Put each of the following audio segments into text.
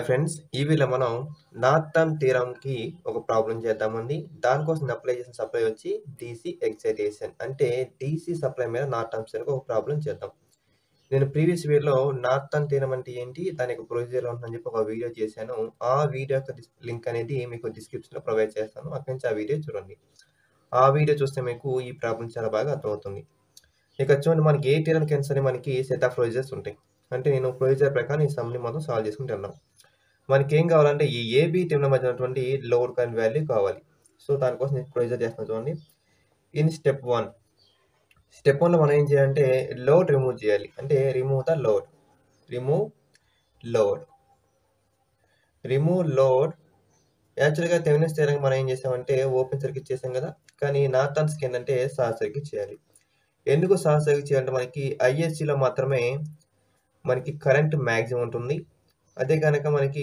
friends ఈ వీడియోలో మనం నార్టన్ థీరంకి ఒక ప్రాబ్లం చేద్దామండి దానికోసం అప్లై చేసిన సప్లై వచ్చి డీసీ ఎక్సైటేషన్ అంటే డీసీ సప్లై మీద నార్టన్ థీరంకి ఒక ప్రాబ్లం చేద్దాం నేను ప్రీవియస్ వీడియోలో నార్టన్ థీరం అంటే ఏంటి దాని యొక్క ప్రొసీజర్ ఉంటుందని చెప్పి ఒక వీడియో చేశాను ఆ వీడియో యొక్క లింక్ అనేది మీకు డిస్క్రిప్షన్లో ప్రొవైడ్ చేస్తాను అక్కడి నుంచి ఆ వీడియో చూడండి ఆ వీడియో చూస్తే మీకు ఈ ప్రాబ్లం చాలా బాగా అర్థమవుతుంది ఇక చూడండి మనకి ఏ థీరం కింద మనకి సెట్ ఆఫ్ ప్రొసీజర్స్ ఉంటాయి అంటే నేను ప్రొసీజర్ ప్రకారం ఈ సమ్ని మొత్తం సాల్వ్ చేసుకుంటూ వెళ్దాం మనకి ఏం కావాలంటే ఈ ఏబి టీంల మధ్య ఉన్నటువంటి లోడ్ కరెంట్ వాల్యూ కావాలి సో దానికోసం నేను ప్రొసీజర్ చేస్తాను చూడండి ఇన్ స్టెప్ వన్ స్టెప్ వన్లో మనం ఏం చేయాలంటే లోడ్ రిమూవ్ చేయాలి అంటే remove the load remove load remove load యాక్చువల్గా తెవినెస్ చేయడానికి మనం ఏం చేసామంటే ఓపెన్ సర్క్యూట్ చేసాం కదా కానీ నార్థన్స్కి ఏంటంటే షార్ట్ సర్క్యూట్ చేయాలి ఎందుకు షార్ట్ సర్క్యూట్ చేయాలంటే మనకి ఐఎస్సిలో మాత్రమే మనకి కరెంట్ మ్యాక్సిమం ఉంటుంది అదే కనుక మనకి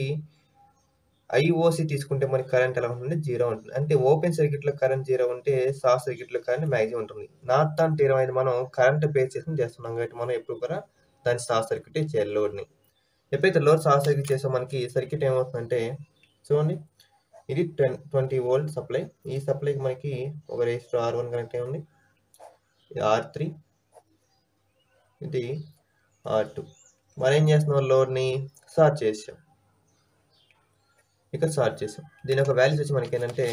ఐఓసి తీసుకుంటే మనకి కరెంట్ ఎలా ఉంటుంది జీరో ఉంటుంది అంటే ఓపెన్ సర్క్యూట్లో కరెంట్ జీరో ఉంటే షార్ట్ సర్క్యూట్లో కరెంట్ మ్యాక్సిమం ఉంటుంది నార్తన్ తీరం అనేది మనం కరెంట్ బేస్ చేసుకుని చేస్తున్నాం కాబట్టి మనం ఎప్పుడు కూడా దాన్ని షార్ట్ సర్క్యూటే చేయాలి లోడ్ని ఎప్పుడైతే లోడ్ షార్ట్ సర్క్యూట్ చేసో మనకి సర్క్యూట్ ఏమవుతుందంటే చూడండి ఇది టెన్ ట్వంటీ వోల్ట్ సప్లై ఈ సప్లైకి మనకి ఒక రెజిస్టర్ ఆర్ వన్ కనెక్ట్ అయి ఉంది ఇది ఆర్ త్రీ ఇది ఆర్ టూ మనం ఏం చేస్తున్నాం లోడ్ని షార్ట్ చేసాం ఇక్కడ షార్ట్ చేసాం దీని యొక్క వాల్యూస్ వచ్చి మనకి ఏంటంటే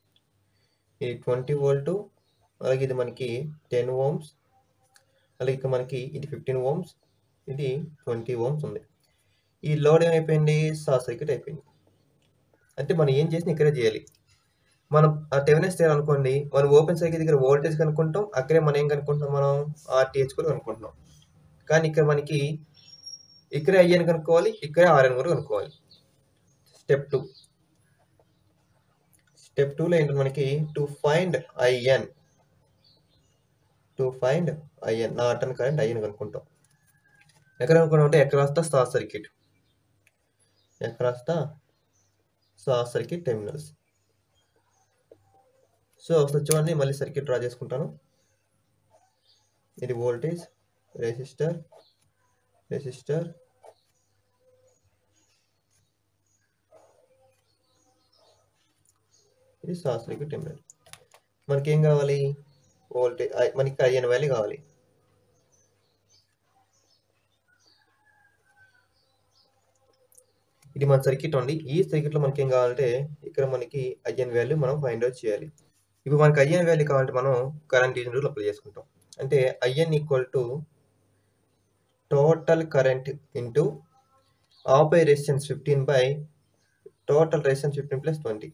ఇది ట్వంటీ వోల్ట్ అలాగే ఇది మనకి టెన్ ఓమ్స్ అలాగే ఇక్కడ మనకి ఇది ఫిఫ్టీన్ ఓమ్స్ ఇది ట్వంటీ ఓమ్స్ ఉంది ఈ లోడ్ ఏమైపోయింది షార్ట్ సర్క్యూట్ అయిపోయింది అంటే మనం ఏం చేసినా ఇక్కడే చేయాలి మనం ఆ టెవెనెస్ చేయాలి అనుకోండి మనం ఓపెన్ సర్క్యూట్ దగ్గర వోల్టేజ్ కనుక్కుంటాం అక్కడే మనం ఏం కనుక్కుంటాం మనం ఆర్టీహెచ్ కూడా కనుక్కుంటున్నాం కానీ ఇక్కడ మనకి ఇక్కడే ఐఎన్ కనుక్కోవాలి ఇక్కడే ఆర్ఎన్ కూడా కనుక్కోవాలి స్టెప్ టూ స్టెప్ టూలో ఏంటంటే మనకి to find I N to find I N Norton current I N కనుక్కుంటాం ఎక్కడ అనుకున్నాం అంటే ఎక్కడ వస్తా షార్ట్ సర్క్యూట్ ఎక్కడ వస్తా షార్ట్ సర్క్యూట్ టెర్మినల్స్ సో ఒకసారి చూడండి మళ్ళీ సర్క్యూట్ డ్రా చేసుకుంటాను ఇది వోల్టేజ్ రెసిస్టర్ రెసిస్టర్ ఇది షార్ట్ సర్క్యూట్ టెర్మినల్ మనకి ఏం కావాలి వోల్టేజ్ మనకి ఐఎన్ వాల్యూ కావాలి ఇది మన సర్క్యూట్ ఉంది ఈ సర్క్యూట్లో మనకి ఏం కావాలంటే ఇక్కడ మనకి ఐఎన్ వాల్యూ మనం ఫైండ్ అవుట్ చేయాలి ఇప్పుడు మనకి ఐఎన్ వాల్యూ కావాలంటే మనం కరెంట్ యూజన్ రూల్ అప్లై చేసుకుంటాం అంటే I N equal to total current into ఆపై resistance fifteen by total resistance fifteen plus twenty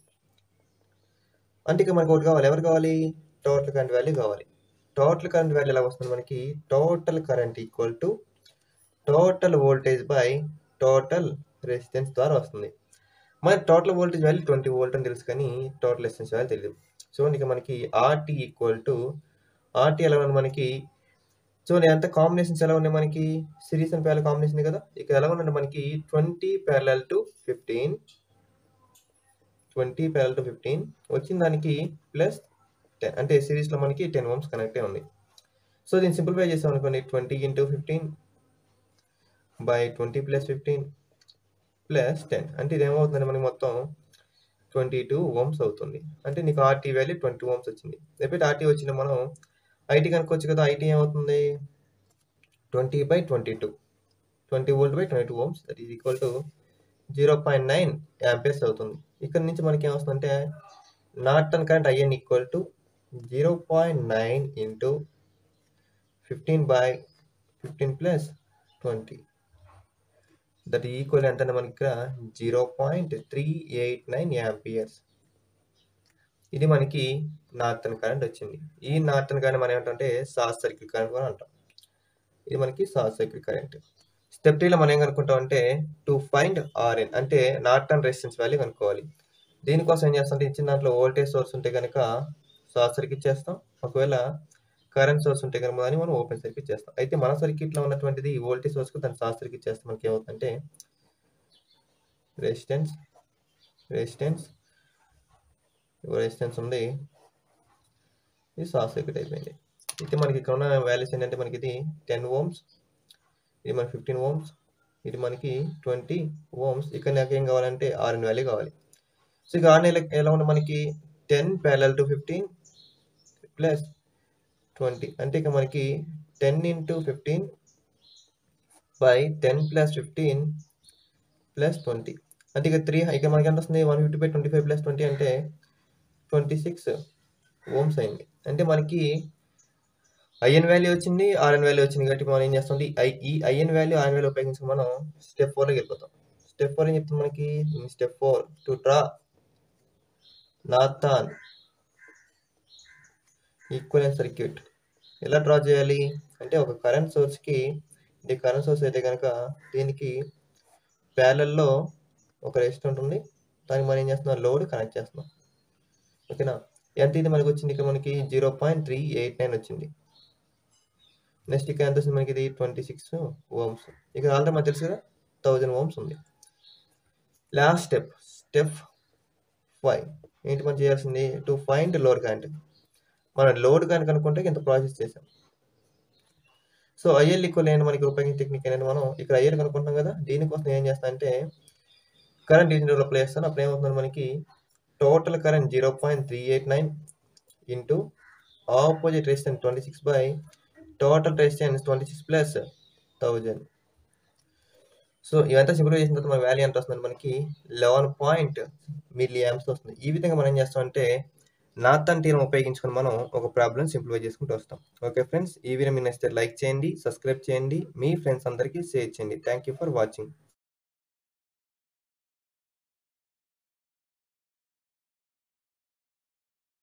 అంటే ఇక మనకి ఒకటి కావాలి ఎవరు కావాలి టోటల్ కరెంట్ వాల్యూ కావాలి టోటల్ కరెంట్ వాల్యూ ఎలా వస్తుంది మనకి total current equal to total voltage by total resistance ద్వారా వస్తుంది మన total voltage value twenty volt అని తెలుసు కానీ టోటల్ రెసిస్టెన్స్ వాల్యూ తెలియదు చూడండి ఇక మనకి ఆర్టీ ఈక్వల్ టు ఆర్టీ ఎలా ఉంది మనకి చూడండి ఎంత కాంబినేషన్స్ ఎలా ఉన్నాయి మనకి సిరీస్ అండ్ ప్యారల్ కాంబినేషన్ కదా ఇక్కడ ఎలా ఉందంటే మనకి twenty parallel to fifteen twenty parallel to fifteen వచ్చిన దానికి ప్లస్ టెన్ అంటే సిరీస్లో మనకి టెన్ ఓమ్స్ కనెక్ట్ అయి ఉంది సో దీన్ని సింప్లిఫై చేసాం అనుకోండి twenty into fifteen by twenty plus fifteen plus ten అంటే ఇది ఏమవుతుందంటే మనకి మొత్తం ట్వంటీ టూ ఓమ్స్ అవుతుంది అంటే నీకు ఆర్టీ వాల్యూ ట్వంటీ ఓమ్స్ వచ్చింది ఎప్పుడైతే ఆర్టీ వచ్చిందో మనం ఐటీ కనుక్కోవచ్చు కదా ఐటీ ఏమవుతుంది twenty by twenty two twenty volt by twenty two ohms that is equal to zero point nine amperes అవుతుంది ఇక్కడ నుంచి మనకి ఏమొస్తుందంటే Norton current I N equal to zero point nine into fifteen by fifteen plus twenty that equal ఎంత మనకి ఇక్కడ zero point three eight nine amperes ఇది మనకి నార్తన్ కరెంట్ వచ్చింది ఈ నార్తన్ కరెంట్ మనం ఏమంటే షార్ట్ సర్క్యూట్ కరెంట్ కూడా అంటాం ఇది మనకి షార్ట్ సర్క్యూట్ కరెంట్ స్టెప్ త్రీలో మనం ఏం కనుక్కుంటాం అంటే టు ఫైండ్ ఆర్ఎన్ అంటే నార్టన్ రెసిస్టెన్స్ వాల్యూ కనుక్కోవాలి దీనికోసం ఏం చేస్తాం అంటే ఇచ్చిన దాంట్లో వోల్టేజ్ సోర్స్ ఉంటే కనుక షార్ట్ సర్క్యూట్ చేస్తాం ఒకవేళ కరెంట్ సోర్స్ ఉంటే కనుక దాన్ని మనం ఓపెన్ సర్క్యూట్ చేస్తాం అయితే మన సర్క్యూట్లో ఉన్నటువంటిది వోల్టేజ్ సోర్స్కు దాన్ని షార్ట్ సర్క్యూట్ చేస్తే మనకి ఏమవుతుందంటే రెసిస్టెన్స్ రెసిస్టెన్స్ రెసిస్టెన్స్ ఉంది ఇది షార్ట్ సర్క్యూట్ అయిపోయింది అయితే మనకి ఇక్కడ ఉన్న వాల్యూస్ ఏంటంటే మనకి ఇది టెన్ ఓమ్స్ ఇది మన ఫిఫ్టీన్ ఓమ్స్ ఇది మనకి ట్వంటీ ఓమ్స్ ఇక్కడ నాకు ఏం కావాలంటే ఆర్ఎన్ వాల్యూ కావాలి సో ఇక ఆర్ఎన్ ఎలా ఎలా ఉంది మనకి ten parallel to fifteen plus twenty అంటే ఇక మనకి ten into fifteen by ten plus fifteen plus twenty అంటే ఇక త్రీ ఇక మనకి ఎంత వస్తుంది one fifty by twenty five plus twenty అంటే ట్వంటీ సిక్స్ ఓమ్స్ అయింది అంటే మనకి ఐఎన్ వాల్యూ వచ్చింది ఆర్ఎన్ వాల్యూ వచ్చింది కాబట్టి మనం ఏం చేస్తాం ఈ ఐ ఈ ఐఎన్ వాల్యూ ఆర్ఎన్ వాల్యూ ఉపయోగించుకుని మనం స్టెప్ ఫోర్లోకి వెళ్ళిపోతాం స్టెప్ ఫోర్ ఏం చెప్తుంది మనకి step four to draw Norton equivalent circuit ఎలా డ్రా చేయాలి అంటే ఒక కరెంట్ సోర్స్కి ఇది కరెంట్ సోర్స్ అయితే కనుక దీనికి ప్యారల్లో ఒక రెసిస్టర్ ఉంటుంది దానికి మనం ఏం చేస్తున్నాం లోడ్ కనెక్ట్ చేస్తున్నాం ఓకేనా ఎంత ఇది మనకి వచ్చింది ఇక్కడ మనకి zero point three eight nine వచ్చింది నెక్స్ట్ ఇక్కడ ఎంత వస్తుంది మనకి ఇది ట్వంటీ సిక్స్ ఓమ్స్ ఇక్కడ ఆల్రెడీ మనకు తెలుసు కదా థౌజండ్ ఓమ్స్ ఉంది లాస్ట్ స్టెప్ స్టెప్ ఫైవ్ ఏంటి మనం చేయాల్సింది టు ఫైండ్ లోడ్ కరెంట్ మనం లోడ్ కనుక కనుక్కుంటే ఇంత ప్రాసెస్ చేసాం సో ఐఎల్ ఈక్వల్ అయిన మనకి ఉపయోగించే టెక్నిక్ అనేది మనం ఇక్కడ ఐఎల్ కనుక్కుంటాం కదా దీనికోసం ఏం చేస్తా అంటే కరెంట్ డిజిటల్ అప్లై చేస్తాను అప్పుడు ఏమవుతుంది మనకి total current zero point three eight nine into opposite resistance twenty six by total resistance twenty six plus thousand so ఇవంతా సింప్లిఫై చేసిన తర్వాత మన వాల్యూ ఎంత వస్తుంది మనకి లెవెన్ పాయింట్ మిల్లీ యామ్స్ వస్తుంది ఈ విధంగా మనం ఏం చేస్తాం అంటే నార్థన్ థీరం ఉపయోగించుకొని మనం ఒక ప్రాబ్లం సింప్లిఫై చేసుకుంటూ వస్తాం ఓకే ఫ్రెండ్స్ ఈ వీడియో మీరు నచ్చితే లైక్ చేయండి సబ్స్క్రైబ్ చేయండి మీ ఫ్రెండ్స్ అందరికీ షేర్ చేయండి థ్యాంక్ యూ ఫర్ వాచింగ్